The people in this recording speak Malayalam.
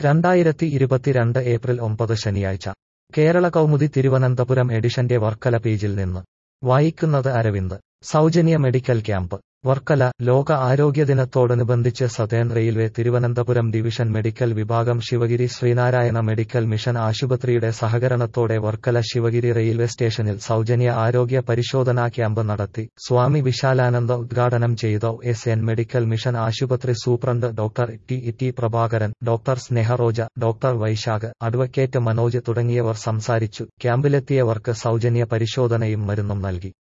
രണ്ടായിരത്തി ഇരുപത്തിരണ്ട് ഏപ്രിൽ ഒമ്പത് ശനിയാഴ്ച കേരള കൗമുദി തിരുവനന്തപുരം എഡിഷന്റെ വർക്കല പേജിൽ നിന്ന് വായിക്കുന്നത് അരവിന്ദ് സൗജന്യ മെഡിക്കൽ ക്യാമ്പ് വർക്കല ലോക ആരോഗ്യദിനത്തോടനുബന്ധിച്ച് Southern Railway Thiruvananthapuram division medical വിഭാഗം ശിവഗിരി ശ്രീനാരായണ മെഡിക്കൽ മിഷൻ ആശുപത്രിയുടെ സഹകരണത്തോടെ വർക്കല ശിവഗിരി റെയിൽവേ സ്റ്റേഷനിൽ സൗജന്യ ആരോഗ്യ പരിശോധനാ ക്യാമ്പ് നടത്തി സ്വാമി വിശാലാനന്ദ ഉദ്ഘാടനം ചെയ്ത എസ് എൻ മെഡിക്കൽ മിഷൻ ആശുപത്രി superintendent doctor T T Prabhakaran doctor Sneharoja doctor Vaishakh advocate Manoj തുടങ്ങിയവർ സംസാരിച്ചു ക്യാമ്പിലെത്തിയവർക്ക് സൗജന്യ പരിശോധനയും മരുന്നും നൽകി